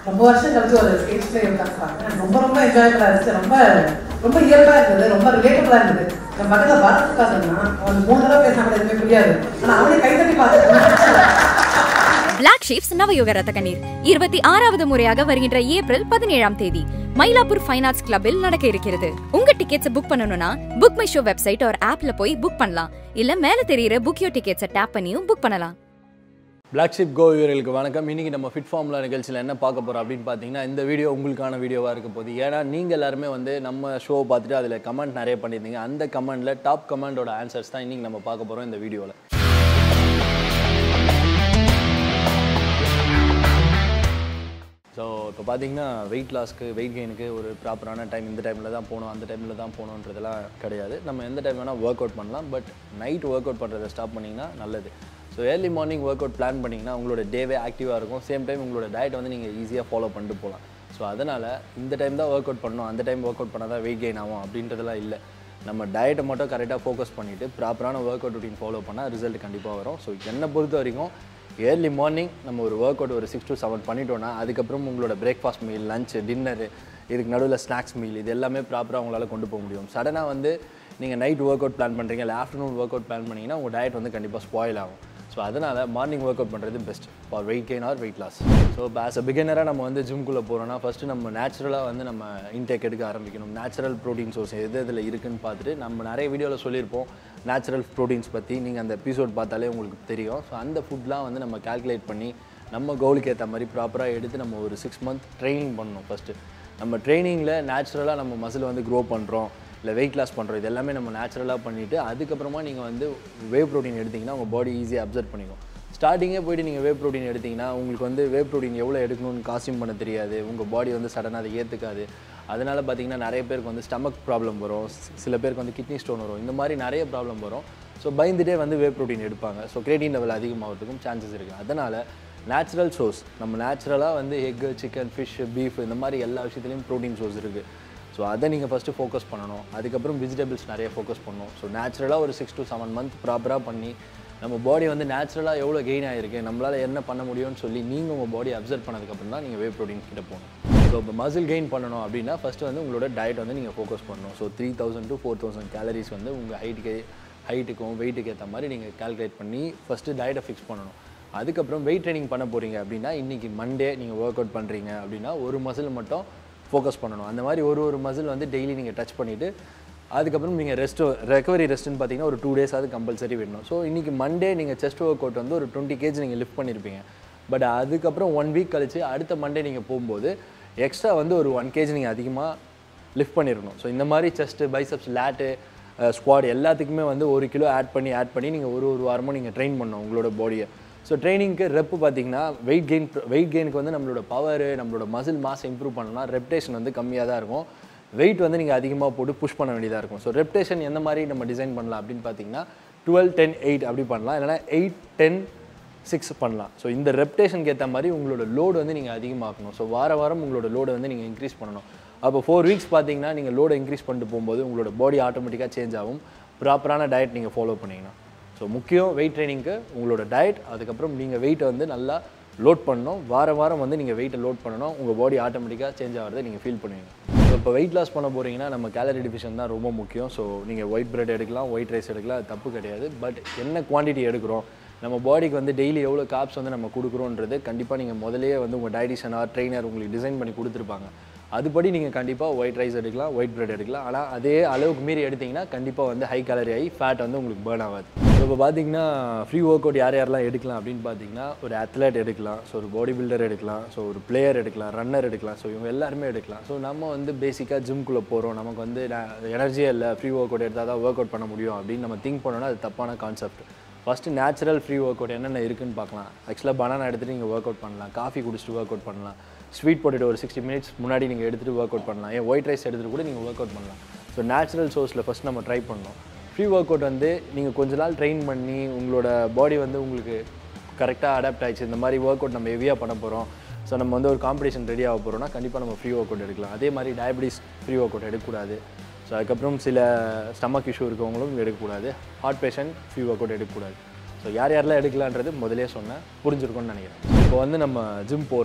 ரொம்ப வருஷம் கழிச்சு ஒரு ஸ்டேஜ் பிளே உட்காந்து ரொம்ப ரொம்ப என்ஜாயபிளா இருந்துச்சு ரொம்ப ரொம்ப இயல்பா இருந்தது ரொம்ப ரிலேட்டபிளா இருந்தது என் பக்கத்துல பரத் உட்காந்துன்னா அவன் மூணு தடவை பேசினா கூட எதுவுமே புரியாது ஆனா அவனே கைத்தட்டி பார்த்து பிளாக் ஷீப்ஸ் நவயுக ரத்த கண்ணீர் இருபத்தி ஆறாவது முறையாக வருகின்ற ஏப்ரல் பதினேழாம் தேதி மயிலாப்பூர் ஃபைன் ஆர்ட்ஸ் கிளப்பில் நடக்க இருக்கிறது உங்க டிக்கெட்ஸ் புக் பண்ணணும்னா புக் மை ஷோ வெப்சைட் ஒரு ஆப்ல போய் புக் பண்ணலாம் இல்ல மேல தெரியுற புக் யோ டிக்கெட்ஸை டேப் பண்ணியும் புக் பண்ணலாம் பிளாக் ஷிப் கோ வீரர்களுக்கு வணக்கம் இன்றைக்கி நம்ம ஃபிட் ஃபார்முலா நிகழ்ச்சியில் என்ன பார்க்க போகிறோம் அப்படின்னு பார்த்தீங்கன்னா இந்த வீடியோ உங்களுக்கான வீடியோவாக இருக்க போகுது ஏன்னா நீங்கள் எல்லாருமே வந்து நம்ம ஷோ பார்த்துட்டு அதில் கமெண்ட் நிறைய பண்ணியிருந்தீங்க அந்த கமெண்ட்டில் டாப் கமெண்டோட ஆன்சர்ஸ் தான் இன்றைக்கி நம்ம பார்க்க போகிறோம் இந்த வீடியோவில் ஸோ இப்போ பார்த்தீங்கன்னா வெயிட் லாஸ்க்கு வெயிட் கெயினுக்கு ஒரு ப்ராப்பரான டைம் இந்த டைமில் தான் போகணும் அந்த டைமில் தான் போகணுன்றதெல்லாம் கிடையாது நம்ம எந்த டைம் வேணால் ஒர்க் அவுட் பண்ணலாம் பட் நைட் ஒர்க் அவுட் பண்ணுறதை ஸ்டாப் பண்ணிங்கன்னா நல்லது so early morning work out plan பண்ணிங்கன்னா உங்களோட டேவே ஆக்டிவாக இருக்கும் சேம் டைம் உங்களோட டயட் வந்து நீங்கள் ஈஸியாக ஃபாலோ பண்ணிட்டு போகலாம் ஸோ அதனால் இந்த டைம் தான் ஒர்க் அவுட் பண்ணணும் அந்த டைம் ஒர்க் அவுட் பண்ணால் தான் வெயிட் கெயின் ஆகும் அப்படின்றதெல்லாம் இல்லை நம்ம டயட்டை மட்டும் கரெக்டாக ஃபோக்கஸ் பண்ணிவிட்டு ப்ராப்பரான ஒர்க் அவுட் ரொட்டீன் ஃபாலோ பண்ணால் ரிசல்ட் கண்டிப்பாக வரும் ஸோ என்னை பொறுத்த வரைக்கும் ஏர்லி மார்னிங் நம்ம ஒரு ஒர்க் அவுட் ஒரு சிக்ஸ் டு செவன் பண்ணிட்டோன்னா அதுக்கப்புறம் உங்களோட பிரேக்ஃபாஸ்ட் மீல் லஞ்ச் டின்னரு இதுக்கு நடுவில் ஸ்நாக்ஸ் மீல் இது எல்லாமே ப்ராப்பராக உங்களால் கொண்டு போக முடியும் சடனாக வந்து நீங்கள் நைட் ஒர்க் அவுட் பிளான் பண்ணுறீங்க இல்லை ஆஃப்டர்நூன் ஒர்க் அவுட் பிளான் பண்ணிங்கன்னா உங்கள் டயட் வந்து கண்டிப்பாக ஸ்பாயில் ஆகும் ஸோ அதனால் மார்னிங் ஒர்க் அவுட் பண்ணுறது best for weight gain or weight loss so இப்போ ஆஸ் அ பிகினராக நம்ம வந்து ஜிம்குள்ளே போகிறோம்னா ஃபஸ்ட்டு நம்ம நேச்சுரலாக வந்து நம்ம இன்டேக் எடுக்க ஆரம்பிக்கணும் நேச்சுரல் ப்ரோட்டீன் சோர்ஸ் எது இதில் இருக்குன்னு பார்த்துட்டு நம்ம நிறைய வீடியோவில் சொல்லியிருப்போம் நேச்சுரல் ப்ரோட்டீன்ஸ் பற்றி நீங்கள் அந்த எபிசோட் பார்த்தாலே உங்களுக்கு தெரியும் ஸோ அந்த ஃபுட்லாம் வந்து நம்ம கால்குலேட் பண்ணி நம்ம கோலுக்கு ஏற்ற மாதிரி ப்ராப்பராக எடுத்து நம்ம ஒரு சிக்ஸ் மந்த் ட்ரைனிங் பண்ணணும் ஃபஸ்ட்டு நம்ம ட்ரைனிங்கில் நேச்சுரலாக நம்ம மசில் வந்து க்ரோ பண்ணுறோம் இல்லை வெயிட் லாஸ் பண்ணுறோம் இது எல்லாமே நம்ம நேச்சுரலாக பண்ணிவிட்டு அதுக்கப்புறமா நீங்கள் வந்து வே ப்ரோட்டீன் எடுத்திங்கன்னா உங்கள் பாடி ஈஸியாக அப்சர்வ் பண்ணிக்கும் ஸ்டார்டிங்கே போயிட்டு நீங்கள் வே ப்ரோட்டீன் எடுத்திங்கன்னா உங்களுக்கு வந்து வே ப்ரோட்டீன் எவ்வளோ எடுக்கணும்னு காஸ்டியூம் பண்ண தெரியாது உங்கள் பாடி வந்து சடனாக அதை ஏற்றுக்காது அதனால் பார்த்தீங்கன்னா நிறைய பேருக்கு வந்து ஸ்டமக் ப்ராப்ளம் வரும் சி- சில பேருக்கு வந்து கிட்னி ஸ்டோன் வரும் இந்த மாதிரி நிறைய ப்ராப்ளம் வரும் ஸோ பயந்துட்டே வந்து வே ப்ரோட்டீன் எடுப்பாங்க ஸோ கிரேட்டின் லெவல் அதிகமாகிறதுக்கும் சான்சஸ் இருக்குது அதனால் நேச்சுரல் சோர்ஸ் நம்ம நேச்சுரலாக வந்து எக்கு சிக்கன் ஃபிஷ் பீஃப் இந்த மாதிரி எல்லா விஷயத்துலையும் ப்ரோட்டீன் சோர்ஸ் இருக்குது ஸோ அதை நீங்கள் ஃபஸ்ட்டு ஃபோக்கஸ் பண்ணணும் அதுக்கப்புறம் வெஜிடபிள்ஸ் நிறைய ஃபோக்கஸ் பண்ணணும் ஸோ நேச்சுரலாக ஒரு சிக்ஸ் to செவன் மந்த் ப்ராப்பராக பண்ணி நம்ம பாடி வந்து நேச்சுரலாக எவ்வளோ கெயின் ஆகிருக்கு நம்மளால் என்ன பண்ண முடியும்னு சொல்லி நீங்கள் உங்கள் பாடி அப்சர்வ் பண்ணதுக்கப்புறம் தான் நீங்கள் வே ப்ரோட்டீன் கிட்ட போகணும் ஸோ இப்போ மசில் கெயின் பண்ணணும் அப்படின்னா ஃபஸ்ட்டு வந்து உங்களோட டயட் வந்து நீங்கள் ஃபோக்கஸ் பண்ணணும் so three thousand to four thousand calories வந்து உங்கள் ஹைட்டுக்கு ஹைட்டுக்கும் வெயிட்டுக்கு ஏற்ற மாதிரி நீங்கள் கால்குலேட் பண்ணி ஃபஸ்ட்டு டயட்டை ஃபிக்ஸ் பண்ணணும் அதுக்கப்புறம் வெயிட் ட்ரைனிங் பண்ண போகிறீங்க அப்படின்னா இன்றைக்கி மண்டே நீங்கள் ஒர்க் அவுட் பண்ணுறீங்க அப்படின்னா ஒரு மசில் மட்டும் ஃபோக்கஸ் பண்ணணும் அந்த மாதிரி ஒரு ஒரு மசில் வந்து டெய்லி நீங்கள் டச் பண்ணிவிட்டு அதுக்கப்புறம் நீங்கள் ரெஸ்ட்டு ரெக்கவரி ரெஸ்ட்டுன்னு பார்த்தீங்கன்னா ஒரு டூ டேஸ் அது கம்பல்சரி விடணும் ஸோ இன்றைக்கி மண்டே நீங்கள் செஸ்ட் ஒர்க் அவுட் வந்து ஒரு டுவெண்ட்டி கேஜ் நீங்கள் லிஃப்ட் பண்ணியிருப்பீங்க பட் அதுக்கப்புறம் ஒன் வீக் கழிச்சு அடுத்த மண்டே நீங்கள் போகும்போது எக்ஸ்ட்ரா வந்து ஒரு ஒன் கேஜ் நீங்கள் அதிகமாக லிஃப்ட் பண்ணிடணும் ஸோ இந்த மாதிரி செஸ்ட்டு பைசப்ஸ் லேட்டு ஸ்குவாட் எல்லாத்துக்குமே வந்து ஒரு கிலோ ஆட் பண்ணி ஆட் பண்ணி நீங்கள் ஒரு ஒரு வாரமும் நீங்கள் ட்ரெயின் பண்ணணும் உங்களோட பாடியை ஸோ ட்ரைனிங்க்கு ரெப் பார்த்தீங்கன்னா வெயிட் கெயின் வெயிட் கெயினுக்கு வந்து நம்மளோட பவர் நம்மளோட மசில் மாஸ் இம்ப்ரூவ் பண்ணலாம் ரெப்டேஷன் வந்து கம்மியாக தான் இருக்கும் வெயிட் வந்து நீங்கள் அதிகமாக போட்டு புஷ் பண்ண வேண்டியதாக இருக்கும் ஸோ ரெப்டேஷன் எந்த மாதிரி நம்ம டிசைன் பண்ணலாம் அப்படின்னு பார்த்தீங்கன்னா டுவெல் டென் எயிட் அப்படி பண்ணலாம் இல்லைனா எயிட் டென் சிக்ஸ் பண்ணலாம் ஸோ இந்த ரெப்டேஷனுக்கு ஏற்ற மாதிரி உங்களோட லோடு வந்து நீங்கள் அதிகமாக்கணும் ஸோ வார வாரம் உங்களோட லோடை வந்து நீங்கள் இன்க்ரீஸ் பண்ணணும் அப்போ ஃபோர் வீக்ஸ் பார்த்தீங்கன்னா நீங்கள் லோடை இன்க்ரீஸ் பண்ணிட்டு போகும்போது உங்களோட பாடி ஆட்டோமேட்டிக்காக சேஞ்ச் ஆகும் ப்ராப்பரான டயட் நீங்கள் ஃபாலோ பண்ணீங்கன்னா ஸோ முக்கியம் வெயிட் ட்ரைனிங்க்கு உங்களோட டயட் அதுக்கப்புறம் நீங்கள் வெயிட்டை வந்து நல்லா லோட் பண்ணணும் வார வாரம் வந்து நீங்கள் வெயிட்டை லோட் பண்ணணும் உங்கள் பாடி ஆட்டோமேட்டிக்காக சேஞ்ச் ஆகிறத நீங்கள் ஃபீல் பண்ணுவீங்க ஸோ இப்போ வெயிட் லாஸ் பண்ண போகிறீங்கன்னா நம்ம கேலரி டிஃபிஷன் தான் ரொம்ப முக்கியம் ஸோ நீங்கள் ஒயிட் பிரெட் எடுக்கலாம் ஒயிட் ரைஸ் எடுக்கலாம் அது தப்பு கிடையாது பட் என்ன குவான்டிட்டி எடுக்கிறோம் நம்ம பாடிக்கு வந்து டெய்லி எவ்வளோ காப்ஸ் வந்து நம்ம கொடுக்குறோன்றது கண்டிப்பாக நீங்கள் முதல்லயே வந்து உங்கள் டயட்டிஷன் ஆர் ட்ரெயினர் உங்களுக்கு டிசைன் பண்ணி கொடுத்துருப்பாங்க அதுபடி நீங்கள் கண்டிப்பாக ஒயிட் ரைஸ் எடுக்கலாம் ஒயிட் பிரெட் எடுக்கலாம் ஆனால் அதே அளவுக்கு மீறி எடுத்தீங்கன்னா கண்டிப்பாக வந்து ஹை கேலரி ஆகி ஃபேட் வந்து உங்களுக்கு பேர்ன் ஆகாது ஸோ இப்போ பார்த்தீங்கன்னா ஃப்ரீ ஒர்க் அவுட் யார் யாரெல்லாம் எடுக்கலாம் அப்படின்னு பார்த்தீங்கன்னா ஒரு அத்லெட் எடுக்கலாம் ஸோ ஒரு பாடி பில்டர் எடுக்கலாம் ஸோ ஒரு பிளேயர் எடுக்கலாம் ரன்னர் எடுக்கலாம் ஸோ இவங்க எல்லாருமே எடுக்கலாம் ஸோ நம்ம வந்து பேசிக்காக ஜிம்குள்ளே போகிறோம் நமக்கு வந்து எனர்ஜியே இல்லை ஃப்ரீ ஒர்க் அவுட் எடுத்தால் தான் ஒர்க் அவுட் பண்ண முடியும் அப்படின்னு நம்ம திங்க் பண்ணோன்னா அது தப்பான concept first natural pre work out என்னென்ன இருக்குன்னு பார்க்கலாம் ஆக்சுவலாக பனானா எடுத்துகிட்டு நீங்கள் ஒர்க் அவுட் பண்ணலாம் காஃபி குடிச்சிட்டு ஒர்க் அவுட் பண்ணலாம் ஸ்வீட் பொட்டேட்டோ ஒரு சிக்ஸ்டி மினிட்ஸ் முன்னாடி நீங்கள் எடுத்துகிட்டு ஒர்க் அவுட் பண்ணலாம் ஏன் ஒயிட் ரைஸ் எடுத்துகிட்டு கூட நீங்கள் ஒர்க் அவுட் பண்ணலாம் ஸோ நேச்சுரல் சோர்ஸில் ஃபஸ்ட் நம்ம ட்ரை பண்ணணும் ஃப்ரீ ஒர்க் அவுட் வந்து நீங்கள் கொஞ்ச நாள் ட்ரெயின் பண்ணி உங்களோட பாடி வந்து உங்களுக்கு கரெக்டாக அடாப்ட் ஆயிடுச்சு இந்த மாதிரி ஒர்க் அவுட் நம்ம ஹெவியாக பண்ண போகிறோம் ஸோ நம்ம வந்து ஒரு காம்படிஷன் ரெடி ஆக போகிறோம்னா கண்டிப்பாக நம்ம ஃப்ரீ ஒர்க் அவுட் எடுக்கலாம் அதே மாதிரி டயபிட்டிஸ் ஃப்ரீ ஒர்க் அவுட் எடுக்கக்கூடாது ஸோ அதுக்கப்புறம் சில ஸ்டமக் இஷ்யூ இருக்கவங்களும் எடுக்கக்கூடாது heart patient pre work out எடுக்கக்கூடாது ஸோ யார் யாரெல்லாம் எடுக்கலான்றது முதலே சொன்னேன் புரிஞ்சிருக்கும்னு நினைக்கிறேன் இப்போ வந்து நம்ம ஜிம் போகிறோம்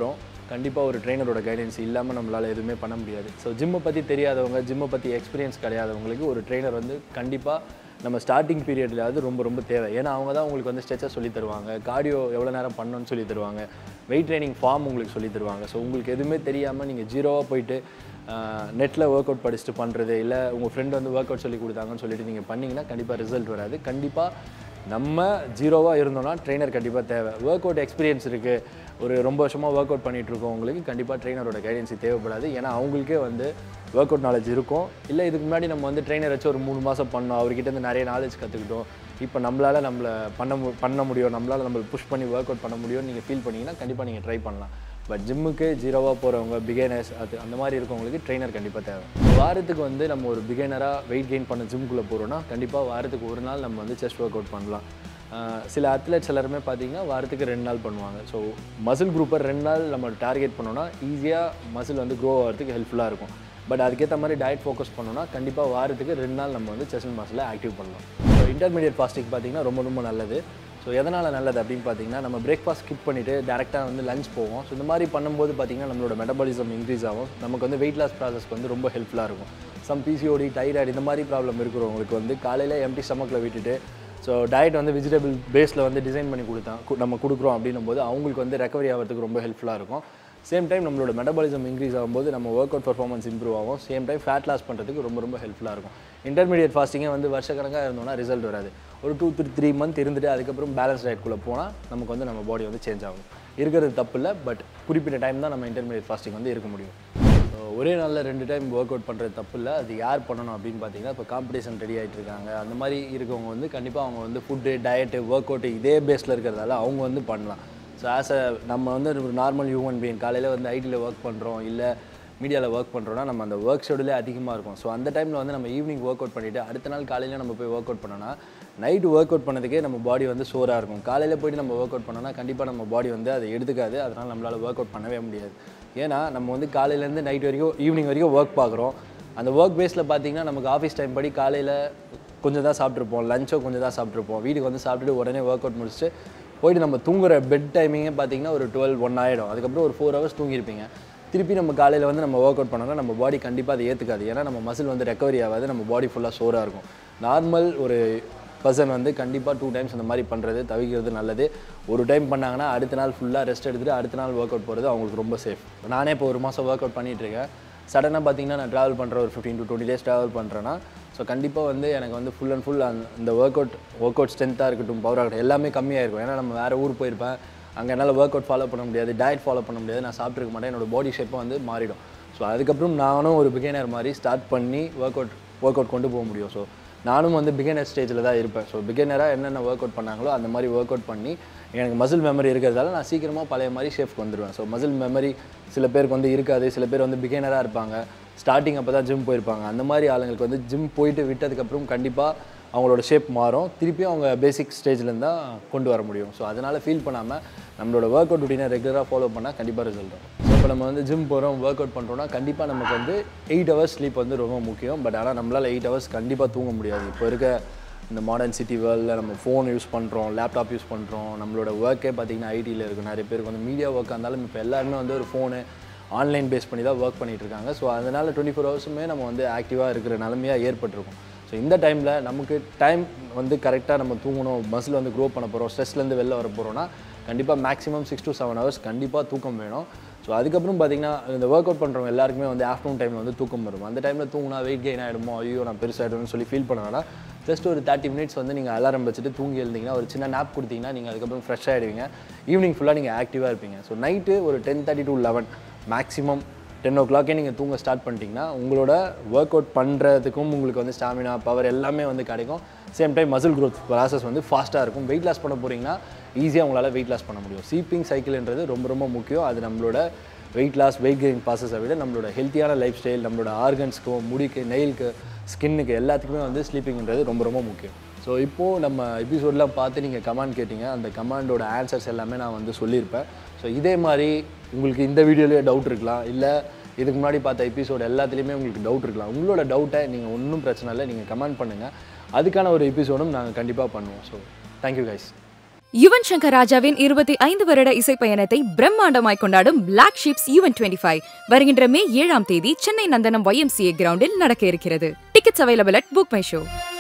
கண்டிப்பாக ஒரு ட்ரெயினரோட கைடன்ஸ் இல்லாமல் நம்மளால் எதுவுமே பண்ண முடியாது ஸோ ஜிம்மை பற்றி தெரியாதவங்க ஜிம்மை பற்றி எக்ஸ்பீரியன்ஸ் கிடையாதவங்களுக்கு ஒரு ட்ரெயினர் வந்து கண்டிப்பாக நம்ம ஸ்டார்டிங் பீரியட்லையாவது ரொம்ப ரொம்ப தேவை ஏன்னா அவங்க தான் உங்களுக்கு வந்து ஸ்ட்ரெச்சர் சொல்லி தருவாங்க கார்டியோ எவ்வளோ நேரம் பண்ணணும்னு சொல்லி தருவாங்க வெயிட் ட்ரைனிங் ஃபார்ம் உங்களுக்கு சொல்லி தருவாங்க ஸோ உங்களுக்கு எதுவுமே தெரியாமல் நீங்கள் ஜீரோவாக போயிட்டு நெட்டில் ஒர்க் அவுட் படிச்சுட்டு பண்ணுறது இல்லை உங்கள் ஃப்ரெண்ட் வந்து ஒர்க் அவுட் சொல்லி கொடுத்தாங்கன்னு சொல்லிட்டு நீங்கள் பண்ணிங்கன்னா கண்டிப்பாக ரிசல்ட் வராது கண்டிப்பாக நம்ம ஜீரோவாக இருந்தோம்னா ட்ரெயினர் கண்டிப்பாக தேவை ஒர்க் அவுட் எக்ஸ்பீரியன்ஸ் இருக்குது ஒரு ரொம்ப வருஷமாக ஒர்க் அவுட் பண்ணிட்டு இருக்கவங்களுக்கு கண்டிப்பாக ட்ரெயினரோட கைடன்ஸ் தேவைப்படாது ஏன்னா அவங்களுக்கே வந்து ஒர்க் அவுட் நாலேஜ் இருக்கும் இல்லை இதுக்கு முன்னாடி நம்ம வந்து ட்ரெயினர் வச்சு ஒரு மூணு மாதம் பண்ணோம் அவர்கிட்ட இருந்து நிறைய நாலேஜ் கற்றுக்கிட்டோம் இப்போ நம்மளால் நம்மளை பண்ண மு பண்ண முடியும் நம்மளால் நம்மளை புஷ் பண்ணி ஒர்க் அவுட் பண்ண முடியும்னு நீங்கள் ஃபீல் பண்ணீங்கன்னா கண்டிப்பாக நீங்கள் ட்ரை பண்ணலாம் பட் ஜிம்முக்கு ஜீரோவாக போகிறவங்க பிகைனர்ஸ் அது அந்த மாதிரி இருக்கவங்களுக்கு ட்ரெயினர் கண்டிப்பாக தேவை வாரத்துக்கு வந்து நம்ம ஒரு பிகைனராக வெயிட் கெயின் பண்ண ஜிம்குள்ளே போகிறோம்னா கண்டிப்பாக வாரத்துக்கு ஒரு நாள் நம்ம வந்து செஸ்ட் ஒர்க் அவுட் பண்ணலாம் ஆஹ் சில அத்லெட்ஸ் எல்லாருமே பார்த்தீங்கன்னா வாரத்துக்கு ரெண்டு நாள் பண்ணுவாங்க ஸோ மசில் குரூப்பை ரெண்டு நாள் நம்ம டார்கெட் பண்ணோம்னா ஈஸியாக மசில் வந்து க்ரோ ஆகிறதுக்கு ஹெல்ப்ஃபுல்லாக இருக்கும் பட் அதுக்கேற்ற மாதிரி டயட் ஃபோக்கஸ் பண்ணோம்னா கண்டிப்பாக வாரத்துக்கு ரெண்டு நாள் நம்ம வந்து செஸ்ட் மசில் ஆக்டிவ் பண்ணலாம் ஸோ இன்டர்மீடியட் ஃபாஸ்டிங் பார்த்தீங்கன்னா ரொம்ப ரொம்ப நல்லது ஸோ எதனால் நல்லது அப்படின்னு பார்த்தீங்கன்னா நம்ம பிரேக்ஃபாஸ்ட் ஸ்கிப் பண்ணிவிட்டு டேரெக்டாக வந்து லஞ்ச் போவோம் ஸோ இந்த மாதிரி பண்ணும்போது பார்த்தீங்கன்னா நம்மளோட மெட்டபாலிசம் இன்க்ரீஸ் ஆகும் நமக்கு வந்து வெயிட் லாஸ் ப்ராசஸ்க்கு வந்து ரொம்ப ஹெல்ப்ஃபுல்லாக இருக்கும் சம் பிசிஓடி டைராய்டு இந்த மாதிரி ப்ராப்ளம் இருக்கிறவங்களுக்கு வந்து காலையில் எம்டி ஸ்டமக்கில் விட்டுட்டு ஸோ டயட் வந்து வெஜிடபிள் பேஸில் வந்து டிசைன் பண்ணி கொடுத்தா கு- நம்ம கொடுக்குறோம் அப்படின்னும் போது அவங்களுக்கு வந்து ரெக்கவரி ஆகிறதுக்கு ரொம்ப ஹெல்ப்ஃபுல்லாக இருக்கும் சேம் டைம் நம்மளோட மெட்டபாலிசம் இன்க்ரீஸ் ஆகும்போது நம்ம ஒர்க் அவுட் பர்ஃபார்மன்ஸ் இம்ப்ரூவ் ஆகும் சேம் டைம் ஃபேட் லாஸ் பண்ணுறதுக்கு ரொம்ப ரொம்ப ஹெல்ப்ஃபுல்லாக இருக்கும் இன்டர்மீடியட் ஃபாஸ்டிங்கே வந்து வருஷக்கணக்காக இருந்தோம்னா ரிசல்ட் வராது ஒரு டூ த்ரீ த்ரீ மந்த் இருந்துட்டு அதுக்கப்புறம் பேலன்ஸ் டயட்குள்ளே போனால் நமக்கு வந்து நம்ம பாடி வந்து சேஞ்ச் ஆகும் இருக்கிறது தப்பு இல்லை பட் குறிப்பிட்ட டைம் தான் நம்ம இன்டர்மீடியட் ஃபாஸ்டிங் வந்து இருக்க முடியும் ஸோ ஒரே நாளில் ரெண்டு டைம் ஒர்க் அவுட் பண்ணுறது தப்பு இல்லை அது யார் பண்ணணும் அப்படின்னு பார்த்தீங்கன்னா இப்போ காம்படிஷன் ரெடி ஆகிட்டு இருக்காங்க அந்த மாதிரி இருக்கவங்க வந்து கண்டிப்பாக அவங்க வந்து ஃபுட்டு டயட்டு ஒர்க் அவுட் இதே பேஸில் இருக்கிறதால அவங்க வந்து பண்ணலாம் ஸோ ஆஸ் அ நம்ம வந்து ஒரு நார்மல் ஹியூமன் பீயிங் காலையில் வந்து ஐடியில் ஒர்க் பண்ணுறோம் இல்லை மீடியாவில் ஒர்க் பண்ணுறோன்னா நம்ம அந்த ஒர்க் ஷெடியூலே அதிகமாக இருக்கும் ஸோ அந்த டைமில் வந்து நம்ம ஈவினிங் ஒர்க் அவுட் பண்ணிவிட்டு அடுத்த நாள் காலையில் நம்ம போய் ஒர்க் அவுட் பண்ணோன்னா நைட்டு ஒர்க் அவுட் பண்ணதுக்கே நம்ம பாடி வந்து சோராக இருக்கும் காலையில் போயிட்டு நம்ம ஒர்க் அவுட் பண்ணோன்னா கண்டிப்பாக நம்ம பாடி வந்து அதை எடுத்துக்காது அதனால் நம்மளால் ஒர்க் அவுட் பண்ணவே முடியாது ஏன்னா நம்ம வந்து காலையிலேருந்து நைட் வரைக்கும் ஈவினிங் வரைக்கும் ஒர்க் பார்க்குறோம் அந்த ஒர்க் பேஸில் பார்த்தீங்கன்னா நமக்கு ஆஃபீஸ் டைம் படி காலையில் கொஞ்சம் தான் சாப்பிட்ருப்போம் லஞ்சோ கொஞ்சம் தான் சாப்பிட்ருப்போம் வீட்டுக்கு வந்து சாப்பிட்டுட்டு உடனே ஒர்க் அவுட் முடிச்சுட்டு போயிட்டு நம்ம தூங்குற பெட் டைமிங்கே பார்த்தீங்கன்னா ஒரு டுவெல் ஒன் ஆகிடும் அதுக்கப்புறம் ஒரு ஃபோர் ஹவர்ஸ் தூங்கியிருப்பீங்க திருப்பி நம்ம காலையில் வந்து நம்ம ஒர்க் அவுட் பண்ணோம்னா நம்ம பாடி கண்டிப்பாக அதை ஏற்றுக்காது ஏன்னா நம்ம மசில் வந்து ரெக்கவரி ஆகாது நம்ம பாடி ஃபுல்லாக சோராக இருக்கும் நார்மல் ஒரு பர்சன் வந்து கண்டிப்பாக டூ டைம்ஸ் அந்த மாதிரி பண்ணுறது தவிர்க்கிறது நல்லது ஒரு டைம் பண்ணாங்கன்னா அடுத்த நாள் ஃபுல்லாக ரெஸ்ட் எடுத்துட்டு அடுத்த நாள் ஒர்க் அவுட் போகிறது அவங்களுக்கு ரொம்ப சேஃப் நானே இப்போ ஒரு மாதம் ஒர்க் அவுட் பண்ணிட்டு இருக்கேன் சடனாக பார்த்தீங்கன்னா நான் ட்ராவல் பண்ணுற ஒரு fifteen to twenty days travel பண்ணுறேன்னா ஸோ கண்டிப்பாக வந்து எனக்கு வந்து ஃபுல் அண்ட் ஃபுல் அந்த ஒர்க் அவுட் ஒர்க் அவுட் ஸ்ட்ரென்த்தாக இருக்கட்டும் பவர் ஆகட்டும் எல்லாமே கம்மியாக இருக்கும் ஏன்னா நம்ம வேறு ஊர் போயிருப்பேன் அங்கே என்னால் ஒர்க் அவுட் ஃபாலோ பண்ண முடியாது டயட் ஃபாலோ பண்ண முடியாது நான் சாப்பிட்ருக்க மாட்டேன் என்னோட பாடி ஷேப்பும் வந்து மாறிடும் ஸோ அதுக்கப்புறம் நானும் ஒரு பிகினர் மாதிரி ஸ்டார்ட் பண்ணி ஒர்க் அவுட் ஒர்க் அவுட் கொண்டு போக முடியும் ஸோ நானும் வந்து பிகினர் ஸ்டேஜில் தான் இருப்பேன் ஸோ பிகினராக என்னென்ன ஒர்க் அவுட் பண்ணாங்களோ அந்த மாதிரி ஒர்க் அவுட் பண்ணி எனக்கு மசில் மெமரி இருக்கிறதால நான் சீக்கிரமாக பழைய மாதிரி ஷேஃப்க்கு வந்துடுவேன் ஸோ மசில் மெமரி சில பேருக்கு வந்து இருக்காது சில பேர் வந்து பிகினராக இருப்பாங்க ஸ்டார்டிங் அப்போ தான் ஜிம் போயிருப்பாங்க அந்த மாதிரி ஆளுங்களுக்கு வந்து ஜிம் போயிட்டு விட்டதுக்கப்புறம் கண்டிப்பாக அவங்களோட ஷேப் மாறும் திருப்பியும் அவங்க பேசிக் ஸ்டேஜ்லேருந்து தான் கொண்டு வர முடியும் ஸோ அதனால் ஃபீல் பண்ணாமல் நம்மளோட ஒர்க் அவுட் ருட்டீனை ரெகுலராக ஃபாலோ பண்ணால் கண்டிப்பாக ரிசல்ட் வரும் ஸோ இப்போ நம்ம வந்து ஜிம் போகிறோம் ஒர்க் அவுட் பண்ணுறோம்னா கண்டிப்பாக நமக்கு வந்து எயிட் ஹவர்ஸ் ஸ்லீப் வந்து ரொம்ப முக்கியம் பட் ஆனால் நம்மளால் எயிட் ஹவர்ஸ் கண்டிப்பாக தூங்க முடியாது இப்போ இருக்க இந்த மாடர்ன் சிட்டி வேர்ல்டில் நம்ம ஃபோன் யூஸ் பண்ணுறோம் லேப்டாப் யூஸ் பண்ணுறோம் நம்மளோட ஒர்க்கே பார்த்திங்கன்னா ஐடியில் இருக்குது நிறைய பேருக்கு வந்து மீடியா ஒர்க்காக இருந்தாலும் இப்போ எல்லாருமே வந்து ஒரு ஃபோனு ஆன்லைன் பேஸ் பண்ணி தான் ஒர்க் பண்ணிட்டு இருக்காங்க ஸோ அதனால் டுவெண்ட்டி ஃபோர் ஹவர்ஸுமே நம்ம வந்து ஆக்டிவாக இருக்கிற நிலமையாக ஏற்பட்டிருக்கும் ஸோ இந்த டைமில் நமக்கு டைம் வந்து கரெக்டாக நம்ம தூங்கணும் மசில் வந்து க்ரோ பண்ண போகிறோம் ஸ்ட்ரெஸ்லேருந்து வெளில வர போகிறோம்னா கண்டிப்பாக maximum six to seven hours கண்டிப்பாக தூக்கம் வேணும் ஸோ அதுக்கப்புறம் பார்த்தீங்கன்னா இந்த ஒர்க் அவுட் பண்ணுறவங்க எல்லாருக்குமே வந்து ஆஃப்டர்நூன் டைமில் வந்து தூக்கம் வரும் அந்த டைமில் தூங்கினா வெயிட் கெயின் ஆகிடுமோ ஐயோ நான் பெருசாகிடும்னு சொல்லி ஃபீல் பண்ண வேணாம் ஜஸ்ட் ஒரு தேர்ட்டி மினிட்ஸ் வந்து நீங்கள் அலாரம் வச்சுட்டு தூங்கி எழுந்தீங்கன்னா ஒரு சின்ன நாப் கொடுத்தீங்கன்னா நீங்கள் அதுக்கப்புறம் ஃப்ரெஷ் ஆகிடுவீங்க ஈவினிங் ஃபுல்லாக நீங்கள் ஆக்டிவாக இருப்பீங்க ஸோ நைட்டு ஒரு ten thirty to eleven maximum ten ஓ கிளாக்கே நீங்கள் தூங்க ஸ்டார்ட் பண்ணிட்டீங்கன்னா உங்களோட ஒர்க் அவுட் பண்ணுறதுக்கும் உங்களுக்கு வந்து ஸ்டாமினா பவர் எல்லாமே வந்து கிடைக்கும் same time muscle growth process வந்து ஃபாஸ்ட்டாக இருக்கும் வெயிட் லாஸ் பண்ண போகிறீங்கன்னா ஈஸியாக உங்களால் வெயிட் லாஸ் பண்ண முடியும் சீப்பிங் சைக்கிள்ன்றது ரொம்ப ரொம்ப முக்கியம் அது நம்மளோட வெயிட் லாஸ் வெயிட் கெயின் ப்ராசஸை விட நம்மளோட ஹெல்த்தியான லைஃப் ஸ்டைல் நம்மளோட ஆர்கன்ஸ்க்கும் முடிக்கு நெயிலுக்கு ஸ்கின்னுக்கு எல்லாத்துக்குமே வந்து ஸ்லீப்பிங்ன்றது ரொம்ப ரொம்ப முக்கியம் ஸோ இப்போது நம்ம எபிசோட்லாம் பார்த்து நீங்கள் கமெண்ட் கேட்டிங்க அந்த கமாண்டோட ஆன்சர்ஸ் எல்லாமே நான் வந்து சொல்லியிருப்பேன் ஸோ இதே மாதிரி உங்களுக்கு இந்த வீடியோலேயே டவுட் இருக்கலாம் இல்லை இதுக்கு முன்னாடி பார்த்த எபிசோட் எல்லாத்துலேயுமே உங்களுக்கு டவுட் இருக்கலாம் உங்களோட டவுட்டை நீங்கள் ஒன்றும் பிரச்சனை இல்லை நீங்கள் கமெண்ட் பண்ணுங்கள் அதுக்கான ஒரு எபிசோடும் நாங்கள் கண்டிப்பாக பண்ணுவோம் so thank you guys Yuvan Shankar ராஜாவின் இருபத்தி ஐந்து வருட இசை பயணத்தை பிரம்மாண்டமாய் கொண்டாடும் Black Sheep's Yuvan twenty five வருகின்ற மே ஏழாம் தேதி சென்னை நந்தனம் ஒய்எம்சிஏ கிரவுண்டில் நடக்க இருக்கிறது tickets available at my show